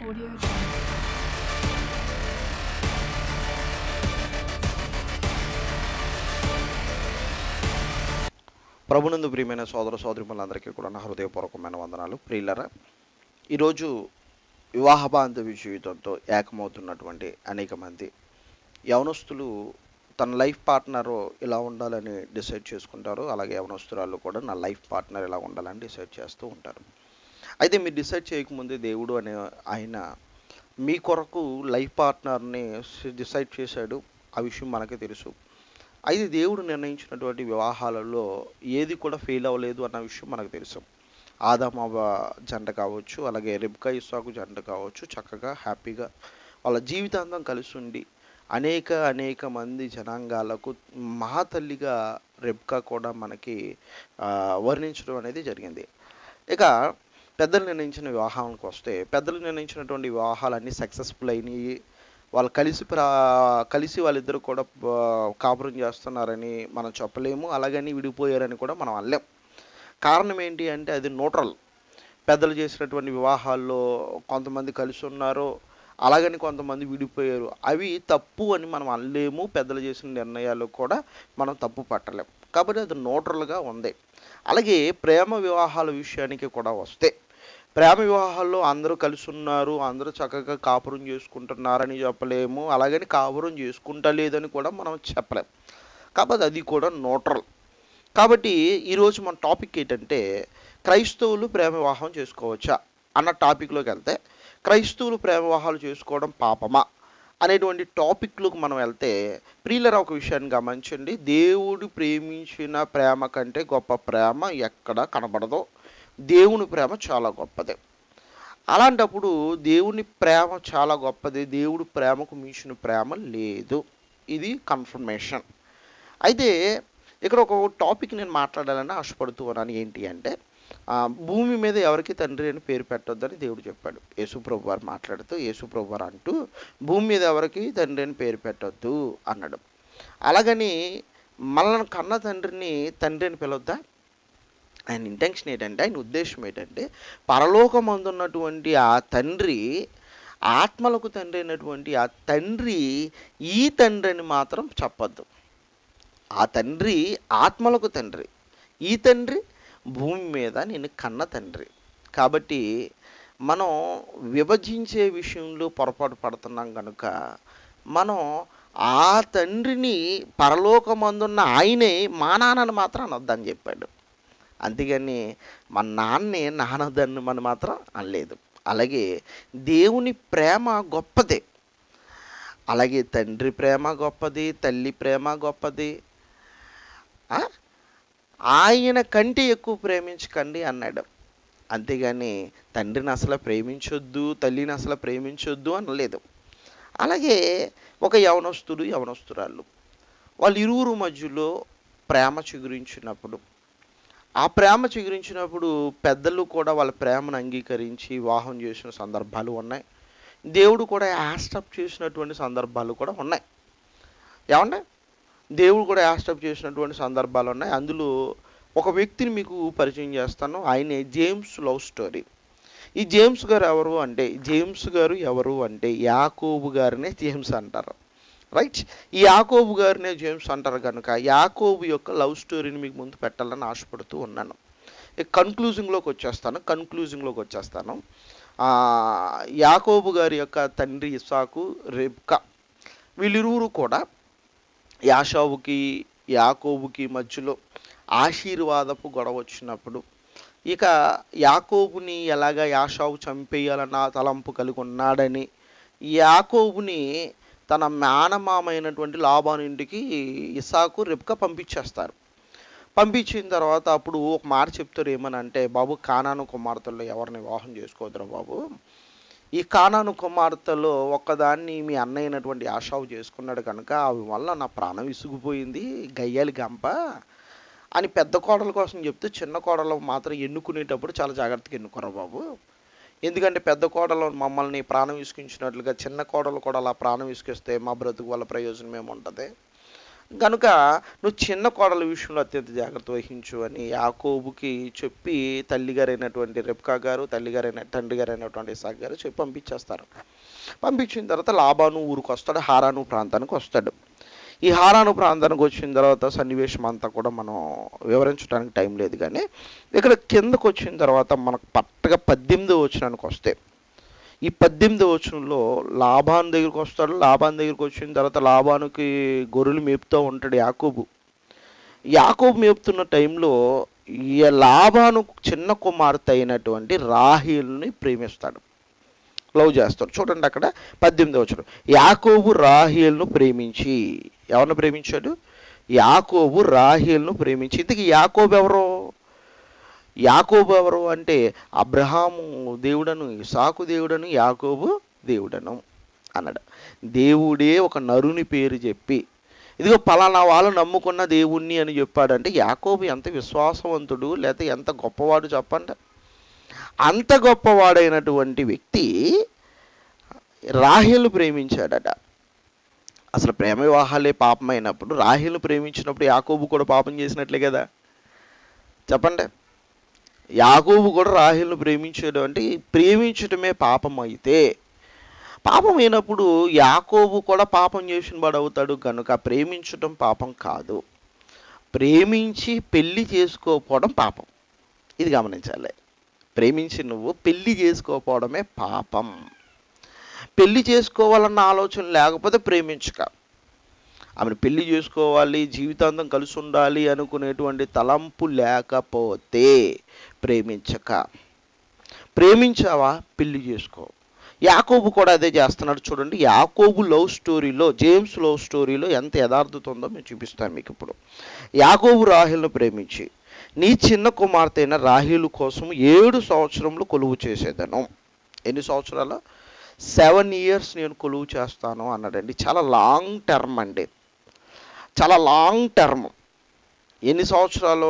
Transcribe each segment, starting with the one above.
Audio Jungle. ప్రభునందు ప్రియమైన సోదర సోదరిమలందరికీ కూడా నా హృదయపూర్వకమైన వందనాలు ప్రియులరా ఈరోజు వివాహ బాంధవ్య జీవితంతో ఏకమవుతున్నటువంటి అనేక మంది యవనస్తులు తన లైఫ్ పార్ట్నర్ ఇలా ఉండాలని డిసైడ్ చేసుకుంటారు అలాగే యవనస్తురాలు కూడా నా లైఫ్ పార్ట్నర్ ఇలా ఉండాలని డిసైడ్ చేస్తూ ఉంటారు అయితే మీరు డిసైడ్ చేయకముందే దేవుడు అనే ఆయన మీ కొరకు లైఫ్ పార్ట్నర్ని డిసైడ్ చేశాడు ఆ విషయం మనకే తెలుసు అయితే దేవుడు నిర్ణయించినటువంటి వివాహాలలో ఏది కూడా ఫెయిల్ అవ్వలేదు అన్న విషయం మనకు తెలుసు ఆదామావ జంట కావచ్చు అలాగే రిబ్కా ఇస్సాకు జంట కావచ్చు చక్కగా హ్యాపీగా వాళ్ళ జీవితాంతం కలిసి ఉండి అనేక అనేక మంది జనాంగాలకు మహాతల్లిగా రెబ్కా కూడా మనకి ఆ, వర్ణించడం అనేది జరిగింది ఇక పెద్దలు నిర్ణయించిన వివాహానికి వస్తే పెద్దలు నిర్ణయించినటువంటి వివాహాలన్నీ సక్సెస్ఫుల్ అయినాయి వాళ్ళు కలిసి ప్రా కలిసి వాళ్ళిద్దరు కూడా ఆ, కాపురం చేస్తున్నారని మనం చెప్పలేము అలాగని విడిపోయారని కూడా మనం అనలేం కారణం ఏంటి అంటే అది న్యూట్రల్ పెద్దలు చేసినటువంటి వివాహాల్లో కొంతమంది కలిసి ఉన్నారు అలాగని కొంతమంది విడిపోయారు అవి తప్పు అని మనం అనలేము పెద్దలు చేసిన నిర్ణయాలు కూడా మనం తప్పు పట్టలేం కాబట్టి అది న్యూట్రల్గా ఉంది అలాగే ప్రేమ వివాహాల విషయానికి కూడా వస్తే ప్రేమ వివాహాల్లో అందరూ కలిసి ఉన్నారు అందరూ చక్కగా కాపురం చేసుకుంటున్నారని చెప్పలేము అలాగని కాపురం చేసుకుంటలేదని కూడా మనం చెప్పలేం కాబట్టి అది కూడా న్యూట్రల్ కాబట్టి ఈరోజు మన టాపిక్ ఏంటంటే క్రైస్తవులు ప్రేమ వివాహం చేసుకోవచ్చా అన్న టాపిక్లోకి వెళ్తే క్రైస్తవులు ప్రేమ వివాహాలు చేసుకోవడం పాపమా అనేటువంటి టాపిక్లోకి మనం వెళ్తే ప్రియులరా ఒక విషయాన్ని గమనించండి దేవుడు ప్రేమించిన ప్రేమ కంటే గొప్ప ప్రేమ ఎక్కడ కనబడదో దేవుని ప్రేమ చాలా గొప్పదే అలాంటప్పుడు దేవుని ప్రేమ చాలా గొప్పది దేవుడు ప్రేమకు మించిన ప్రేమ లేదు ఇది కన్ఫర్మేషన్ అయితే ఇక్కడ ఒక టాపిక్ నేను మాట్లాడాలని ఆశపడుతూ ఉన్నాను ఏంటి అంటే ఆ, భూమి మీద ఎవరికి తండ్రి అని పేరు పెట్టొద్దని దేవుడు చెప్పాడు యేసుప్రభు వారు మాట్లాడుతూ యేసుప్రభు వారు అంటూ భూమి మీద ఎవరికి తండ్రి అని పేరు పెట్టొద్దు అన్నాడు అలాగని మనల్ని కన్న తండ్రిని తండ్రి అని పిలవద్దా ఆయన ఇంటెన్షన్ ఏంటంటే ఆయన ఉద్దేశం ఏంటంటే పరలోకమందున్నటువంటి ఆ తండ్రి ఆత్మలకు తండ్రి అయినటువంటి ఆ తండ్రి ఈ తండ్రి అని మాత్రం చెప్పద్దు ఆ తండ్రి ఆత్మలకు తండ్రి ఈ తండ్రి భూమి మీద నేను కన్న తండ్రి కాబట్టి మనం విభజించే విషయంలో పొరపాటు పడుతున్నాం కనుక మనం ఆ తండ్రిని పరలోకమందున్న ఆయనే మా నాన్నని మాత్రం అనొద్దని చెప్పాడు అంతేగాని మా నాన్నే నానొద్దని మనం మాత్రం అనలేదు అలాగే దేవుని ప్రేమ గొప్పదే అలాగే తండ్రి ప్రేమ గొప్పది తల్లి ప్రేమ గొప్పది ఆ? ఆయన కంటే ఎక్కువ ప్రేమించకండి అన్నాడు అంతేగాని తండ్రిని అసలు ప్రేమించొద్దు తల్లిని అసలు ప్రేమించొద్దు అనలేదు అలాగే ఒక యవనస్తుడు యవనస్తురాళ్ళు వాళ్ళ ఇరువురు మధ్యలో ప్రేమ చిగురించినప్పుడు ఆ ప్రేమ చిగురించినప్పుడు పెద్దలు కూడా వాళ్ళ ప్రేమను అంగీకరించి వివాహం చేసిన సందర్భాలు ఉన్నాయి దేవుడు కూడా యాస్టప్ చేసినటువంటి సందర్భాలు కూడా ఉన్నాయి ఏమంటే దేవుడు కూడా యాస్టప్ చేసినటువంటి సందర్భాలు ఉన్నాయి అందులో ఒక వ్యక్తిని మీకు పరిచయం చేస్తాను ఆయనే జేమ్స్ లవ్ స్టోరీ ఈ జేమ్స్ గారు ఎవరు అంటే జేమ్స్ గారు ఎవరు అంటే యాకోబు గారినే జేమ్స్ అంటారు రైట్ ఈ యాకోబు గారినే జేమ్స్ అంటారు కనుక యాకోబు యొక్క లవ్ స్టోరీని మీకు ముందు పెట్టాలని ఆశపడుతూ ఉన్నాను ఇక కన్క్లూజింగ్లోకి వచ్చేస్తాను కన్క్లూజింగ్లోకి వచ్చేస్తాను ఆ, యాకోబు గారి యొక్క తండ్రి ఇస్సాకు రెబ్కా వీళ్ళిరువురు కూడా యాషావుకి యాకోబుకి మధ్యలో ఆశీర్వాదపు గొడవ వచ్చినప్పుడు ఇక యాకోబుని ఎలాగ యాషావు చంపేయాలన్న తలంపు కలిగి ఉన్నాడని యాకోబుని తన మేనమామైనటువంటి లాభాను ఇంటికి ఇసాకు రెప్క పంపించేస్తారు పంపించిన తర్వాత అప్పుడు ఒక మాట చెప్తారు ఏమని అంటే బాబు కానాను కుమార్తెల్లో ఎవరిని వివాహం చేసుకోవద్దురా బాబు ఈ కానాను కుమార్తెలో ఒక్కదాన్ని మీ అన్నయ్య అయినటువంటి ఆశావు చేసుకున్నాడు కనుక అవి వల్ల నా ప్రాణం విసుగుపోయింది గయ్యాలి గంప అని పెద్ద కోడల కోసం చెప్తే చిన్న కోడలు మాత్రం ఎన్నుకునేటప్పుడు చాలా జాగ్రత్తగా ఎన్నుకోరా బాబు ఎందుకంటే పెద్ద కోడలు మమ్మల్ని ప్రాణం విసిగించినట్లుగా చిన్న కోడలు కూడా అలా ప్రాణం విసిగిస్తే మా బ్రతుకు వల్ల ప్రయోజనం ఏముంటుంది కనుక నువ్వు చిన్న కోడల విషయంలో అత్యంత జాగ్రత్త వహించు అని యాకోబుకి చెప్పి తల్లిగారైనటువంటి రెప్కా గారు తల్లిగారైన తండ్రి గారైనటువంటి ఇసాక్ గారు చెప్పి పంపించేస్తారు పంపించిన తర్వాత లాభాను ఊరికి వస్తాడు హారాను ప్రాంతానికి వస్తాడు ఈ హారాను ప్రాంతానికి వచ్చిన తర్వాత సన్నివేశం అంతా కూడా మనం వివరించడానికి టైం లేదు కానీ ఇక్కడ కిందకు వచ్చిన తర్వాత మనకు పట్టగా పద్దెనిమిది వచ్చినానికి వస్తే ఈ పద్దెనిమిది వచనంలో లాభాన్ దగ్గరికి వస్తాడు లాభాన్ దగ్గరికి వచ్చిన తర్వాత లాభానికి గొర్రెలు మేపుతూ ఉంటాడు యాకోబు యాకోబు మేపుతున్న టైంలో ఈ లాభాను చిన్న కుమార్తె అయినటువంటి రాహీల్ని ప్రేమిస్తాడు లవ్ చేస్తాడు చూడండి అక్కడ పద్దెనిమిది వచ్చాడు యాకోబు రాహేల్ను ప్రేమించి ఎవరిని ప్రేమించాడు యాకోబు రాహేల్ను ప్రేమించి ఇంతకీ యాకోబు ఎవరు యాకోబు ఎవరు అంటే అబ్రహాము దేవుడను ఇసాకు దేవుడను యాకోబు దేవుడను అన్నాడు దేవుడే ఒక నరుని పేరు చెప్పి ఇదిగో పలానా వాళ్ళు నమ్ముకున్న దేవుణ్ణి అని చెప్పాడంటే యాకోబు ఎంత విశ్వాసవంతుడు లేకపోతే ఎంత గొప్పవాడు చెప్పండి అంత గొప్పవాడైనటువంటి వ్యక్తి రాహేలు ప్రేమించాడట అసలు ప్రేమ వివాహాలే పాపమైనప్పుడు రాహేలు ప్రేమించినప్పుడు యాకోబు కూడా పాపం చేసినట్లే కదా చెప్పండి యాకోబు కూడా రాహేల్ను ప్రేమించాడు అంటే ప్రేమించడమే పాపం అయితే పాపం అయినప్పుడు యాకోబు కూడా పాపం చేసిన వాడు అవుతాడు కనుక ప్రేమించడం పాపం కాదు ప్రేమించి పెళ్లి చేసుకోకపోవడం పాపం ఇది గమనించాలి ప్రేమించి నువ్వు పెళ్లి చేసుకోకపోవడమే పాపం పెళ్లి చేసుకోవాలన్న ఆలోచన లేకపోతే ప్రేమించక ఆమెను పెళ్లి చేసుకోవాలి జీవితాంతం కలిసి ఉండాలి అనుకునేటువంటి తలంపు లేకపోతే ప్రేమించక ప్రేమించావా పెళ్లి చేసుకో యాకోబు కూడా అదే చేస్తున్నాడు చూడండి యాకోబు లవ్ స్టోరీలో జేమ్స్ లవ్ స్టోరీలో ఎంత యథార్థత ఉందో మేము చూపిస్తాను మీకు ఇప్పుడు యాకోబు రాహిల్ను ప్రేమించి నీ చిన్న కుమార్తె అయిన రాహిలు కోసం ఏడు సంవత్సరములు కొలువు చేసేదను ఎన్ని సంవత్సరాలు సెవెన్ ఇయర్స్ నేను కొలువు చేస్తాను అన్నాడండి చాలా లాంగ్ టర్మ్ అండి చాలా లాంగ్ టర్మ్ ఎన్ని సంవత్సరాలు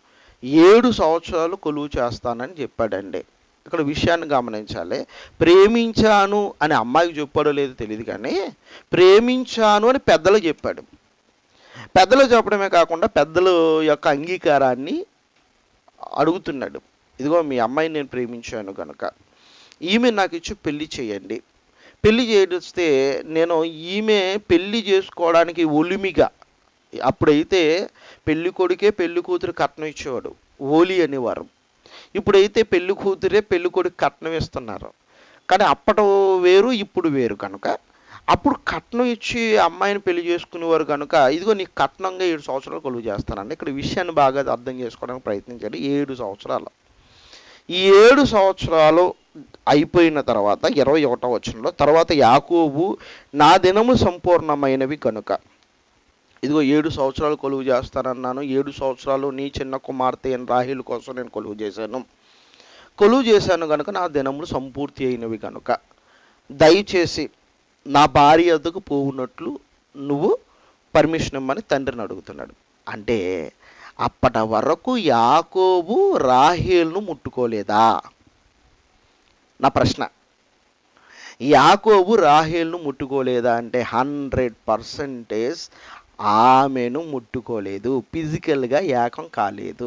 ఏడు సంవత్సరాలు కొలువు చేస్తానని చెప్పాడండి ఇక్కడ విషయాన్ని గమనించాలి ప్రేమించాను అని అమ్మాయికి చెప్పాడో లేదో తెలియదు కానీ ప్రేమించాను అని పెద్దలు చెప్పాడు పెద్దలు చెప్పడమే కాకుండా పెద్దల యొక్క అంగీకారాన్ని అడుగుతున్నాడు ఇదిగో మీ అమ్మాయిని నేను ప్రేమించాను కనుక ఈమె నాకు ఇచ్చి పెళ్లి చేయండి పెళ్లి చేస్తే నేను ఈమె పెళ్లి చేసుకోవడానికి ఒలిమిగా అప్పుడైతే పెళ్లి కొడుకే పెళ్లి కూతురు కట్నం ఇచ్చేవాడు ఓలి అనేవారు ఇప్పుడైతే పెళ్లి కూతురే పెళ్లి కొడుకు కట్నం ఇస్తున్నారు కానీ అప్పటి వేరు ఇప్పుడు వేరు కనుక అప్పుడు కట్నం ఇచ్చి అమ్మాయిని పెళ్లి చేసుకునేవారు కనుక ఇదిగో నీకు కట్నంగా ఏడు సంవత్సరాలు కొలువు చేస్తానండి ఇక్కడ విషయాన్ని బాగా అర్థం చేసుకోవడానికి ప్రయత్నించండి ఏడు సంవత్సరాలు ఈ ఏడు సంవత్సరాలు అయిపోయిన తర్వాత ఇరవై ఒకటో వచనంలో తర్వాత యాకోబు నా దినము సంపూర్ణమైనవి కనుక ఇదిగో ఏడు సంవత్సరాలు కొలువు చేస్తానన్నాను ఏడు సంవత్సరాలు నీ చిన్న కుమార్తె అయిన రాహిల్ కోసం నేను కొలువు చేశాను కొలువు చేశాను కనుక నా దినములు సంపూర్తి అయినవి కనుక దయచేసి నా భార్య వద్దకు పోవునట్లు నువ్వు పర్మిషన్ ఇమ్మని తండ్రిని అడుగుతున్నాడు అంటే అప్పటి వరకు యాకోబు రాహేల్ను ముట్టుకోలేదా నా ప్రశ్న యాకోబు రాహేల్ను ముట్టుకోలేదా అంటే హండ్రెడ్ పర్సంటేజ్ ఆమెను ముట్టుకోలేదు ఫిజికల్గా ఏకం కాలేదు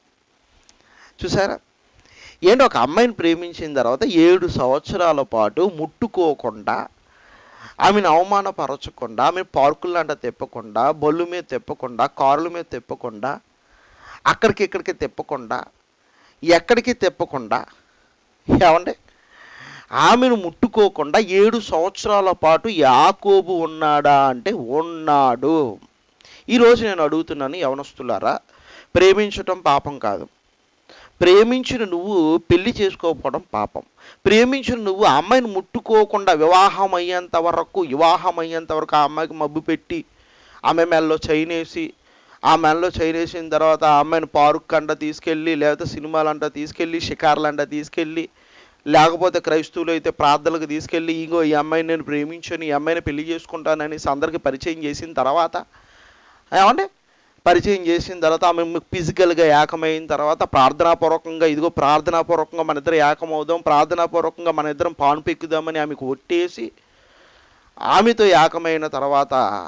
చూసారా ఏంటి ఒక అమ్మాయిని ప్రేమించిన తర్వాత ఏడు సంవత్సరాల పాటు ముట్టుకోకుండా ఆమెను అవమానపరచకుండా ఆమె పార్కులంట తిప్పకుండా బళ్ళు మీద తిప్పకుండా కారుల మీద తిప్పకుండా అక్కడికి ఇక్కడికి తిప్పకుండా ఎక్కడికి తిప్పకుండా ఏమండి ఆమెను ముట్టుకోకుండా ఏడు సంవత్సరాల పాటు యాకోబు ఉన్నాడా అంటే ఉన్నాడు ఈరోజు నేను అడుగుతున్నాను యవనస్తులారా ప్రేమించటం పాపం కాదు ప్రేమించిన నువ్వు పెళ్లి చేసుకోకపోవడం పాపం ప్రేమించిన నువ్వు ఆ అమ్మాయిని ముట్టుకోకుండా వివాహం అయ్యేంత వరకు వివాహం అయ్యేంత వరకు ఆ అమ్మాయికి మబ్బు పెట్టి ఆమె మెల్లో చైనేసి ఆ మెల్లో చైనేసిన తర్వాత ఆ అమ్మాయిని పార్క్ అంట తీసుకెళ్ళి లేకపోతే సినిమాలంట తీసుకెళ్ళి షికార్లంట తీసుకెళ్ళి లేకపోతే క్రైస్తవులు అయితే ప్రార్థనలకు తీసుకెళ్ళి ఇంకో ఈ అమ్మాయిని నేను ప్రేమించాను ఈ అమ్మాయిని పెళ్లి చేసుకుంటానని అందరికి పరిచయం చేసిన తర్వాత ఏమంటే పరిచయం చేసిన తర్వాత ఆమె ఫిజికల్గా ఏకమైన తర్వాత ప్రార్థనాపూర్వకంగా ఇదిగో ప్రార్థనాపూర్వకంగా మన ఇద్దరు ఏకమవుదాం ప్రార్థనాపూర్వకంగా మన ఇద్దరం పాను పెక్కుదామని ఆమెకు ఒట్టేసి ఆమెతో ఏకమైన తర్వాత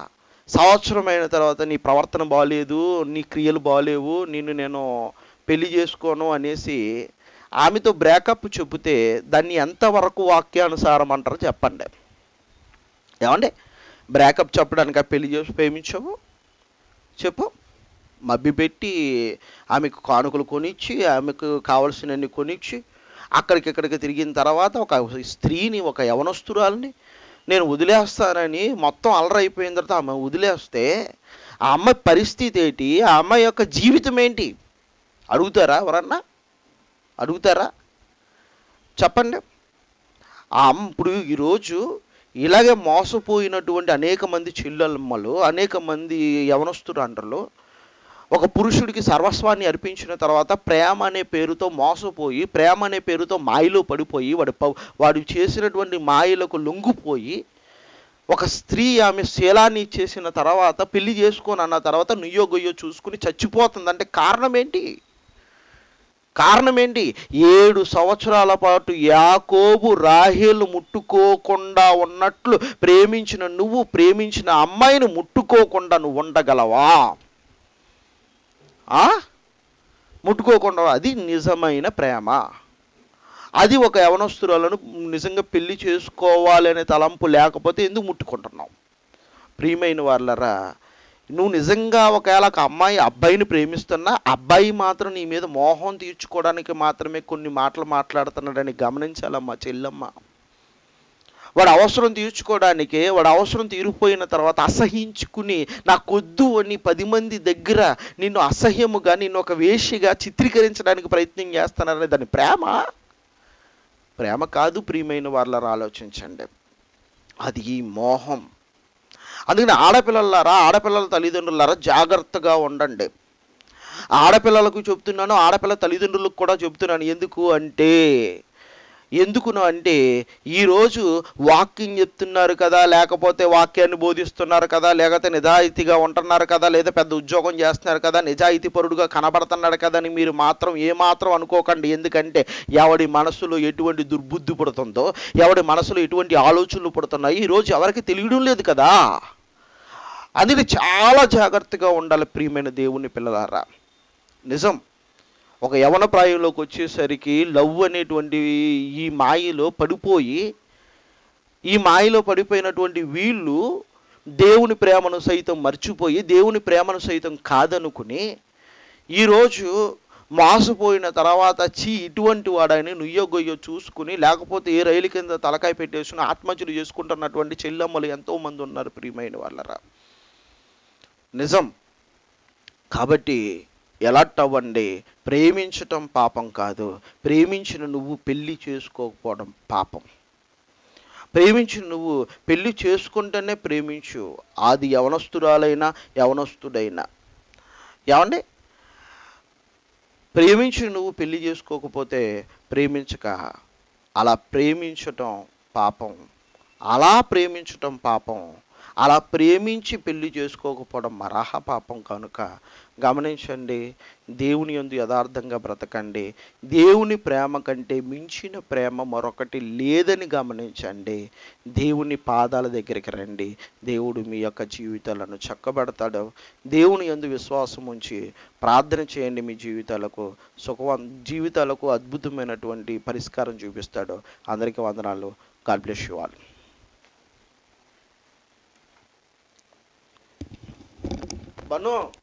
సంవత్సరం అయిన తర్వాత నీ ప్రవర్తన బాగాలేదు నీ క్రియలు బాగాలేవు నిన్ను నేను పెళ్లి చేసుకోను అనేసి ఆమెతో బ్రేకప్ చెబితే దాన్ని ఎంతవరకు వాక్యానుసారం అంటారో చెప్పండి ఏమండి బ్రేకప్ చెప్పడానికి పెళ్లి చేసి ప్రేమించావు చెప్పు మభ్యపెట్టి ఆమెకు కానుకలు కొనిచ్చి ఆమెకు కావలసినన్ని కొనిచ్చి అక్కడికి ఇక్కడికి తిరిగిన తర్వాత ఒక స్త్రీని ఒక యవనస్తురాలని నేను వదిలేస్తానని మొత్తం అలరైపోయిన తర్వాత ఆమె వదిలేస్తే ఆ అమ్మాయి పరిస్థితి ఏంటి ఆ అమ్మాయి యొక్క జీవితం ఏంటి అడుగుతారా ఎవరన్నా అడుగుతారా చెప్పండి ఆ అమ్మ ఇప్పుడు ఈరోజు ఇలాగే మోసపోయినటువంటి అనేక మంది చెల్లెమ్మలు అనేక మంది యవనస్తురాండ్రలు ఒక పురుషుడికి సర్వస్వాన్ని అర్పించిన తర్వాత ప్రేమ అనే పేరుతో మోసపోయి ప్రేమ అనే పేరుతో మాయలో పడిపోయి వాడు ప- వాడు చేసినటువంటి మాయలకు లొంగిపోయి ఒక స్త్రీ ఆమె శీలాన్ని ఇచ్చేసిన తర్వాత పెళ్లి చేసుకొని అన్న తర్వాత నుయ్యో గొయ్యో చూసుకుని చచ్చిపోతుంది అంటే కారణం ఏంటి కారణం ఏంటి ఏడు సంవత్సరాల పాటు యాకోబు రాహేలు ముట్టుకోకుండా ఉన్నట్లు ప్రేమించిన నువ్వు ప్రేమించిన అమ్మాయిని ముట్టుకోకుండా నువ్వు ఉండగలవా ఆ ముట్టుకోకుండా అది నిజమైన ప్రేమ అది ఒక యవనస్తురాలను నిజంగా పెళ్లి చేసుకోవాలనే తలంపు లేకపోతే ఎందుకు ముట్టుకుంటున్నావు ప్రియమైన వాళ్ళరా నువ్వు నిజంగా ఒకవేళ ఒక అమ్మాయి అబ్బాయిని ప్రేమిస్తున్నా అబ్బాయి మాత్రం నీ మీద మోహం తీర్చుకోవడానికి మాత్రమే కొన్ని మాటలు మాట్లాడుతున్నాడని గమనించాలమ్మా చెల్లమ్మ వాడు అవసరం తీర్చుకోవడానికి వాడు అవసరం తీరిపోయిన తర్వాత అసహించుకుని నాకొద్దు అని పది మంది దగ్గర నిన్ను అసహ్యముగా నిన్ను ఒక వేషిగా చిత్రీకరించడానికి ప్రయత్నం చేస్తున్నారనే దాని ప్రేమ ప్రేమ కాదు ప్రియమైన వాళ్ళని ఆలోచించండి అది ఈ మోహం అందుకని ఆడపిల్లలారా ఆడపిల్లల తల్లిదండ్రులారా జాగ్రత్తగా ఉండండి ఆడపిల్లలకు చెప్తున్నాను ఆడపిల్ల తల్లిదండ్రులకు కూడా చెప్తున్నాను ఎందుకు అంటే ఎందుకును అంటే ఈరోజు వాక్యం చెప్తున్నారు కదా లేకపోతే వాక్యాన్ని బోధిస్తున్నారు కదా లేకపోతే నిజాయితీగా ఉంటున్నారు కదా లేదా పెద్ద ఉద్యోగం చేస్తున్నారు కదా నిజాయితీ పరుడుగా కనబడుతున్నాడు కదా అని మీరు మాత్రం ఏమాత్రం అనుకోకండి ఎందుకంటే ఎవడి మనసులో ఎటువంటి దుర్బుద్ధి పుడుతుందో ఎవడి మనసులో ఎటువంటి ఆలోచనలు పుడుతున్నాయి ఈరోజు ఎవరికి తెలియడం లేదు కదా అందుకే చాలా జాగ్రత్తగా ఉండాలి ప్రియమైన దేవుని పిల్లలారా నిజం ఒక యవన ప్రాయంలోకి వచ్చేసరికి లవ్ అనేటువంటి ఈ మాయలో పడిపోయి ఈ మాయలో పడిపోయినటువంటి వీళ్ళు దేవుని ప్రేమను సైతం మర్చిపోయి దేవుని ప్రేమను సైతం కాదనుకుని ఈరోజు మోసపోయిన తర్వాత చీ ఇటువంటి వాడని నుయ్యో గొయ్యో చూసుకుని లేకపోతే ఏ రైలు కింద తలకాయ పెట్టేసుకుని ఆత్మహత్యలు చేసుకుంటున్నటువంటి చెల్లమ్మలు ఎంతో మంది ఉన్నారు ప్రియమైన వాళ్ళరా నిజం కాబట్టి ఎలర్ట్ అవ్వండి ప్రేమించటం పాపం కాదు ప్రేమించిన నువ్వు పెళ్లి చేసుకోకపోవడం పాపం ప్రేమించిన నువ్వు పెళ్లి చేసుకుంటేనే ప్రేమించు అది యవనస్తురాలైనా యవనస్తుడైనా ఏమండి ప్రేమించి నువ్వు పెళ్లి చేసుకోకపోతే ప్రేమించక అలా ప్రేమించటం పాపం అలా ప్రేమించటం పాపం అలా ప్రేమించి పెళ్లి చేసుకోకపోవడం మరాహ పాపం కనుక గమనించండి దేవుని యందు యథార్థంగా బ్రతకండి దేవుని ప్రేమ కంటే మించిన ప్రేమ మరొకటి లేదని గమనించండి దేవుని పాదాల దగ్గరికి రండి దేవుడు మీ యొక్క జీవితాలను చక్కబెడతాడు దేవుని యందు విశ్వాసం ఉంచి ప్రార్థన చేయండి మీ జీవితాలకు సుఖవం జీవితాలకు అద్భుతమైనటువంటి పరిష్కారం చూపిస్తాడు అందరికీ వందనాలు గాడ్ బ్లెస్ యు ఆల్ బను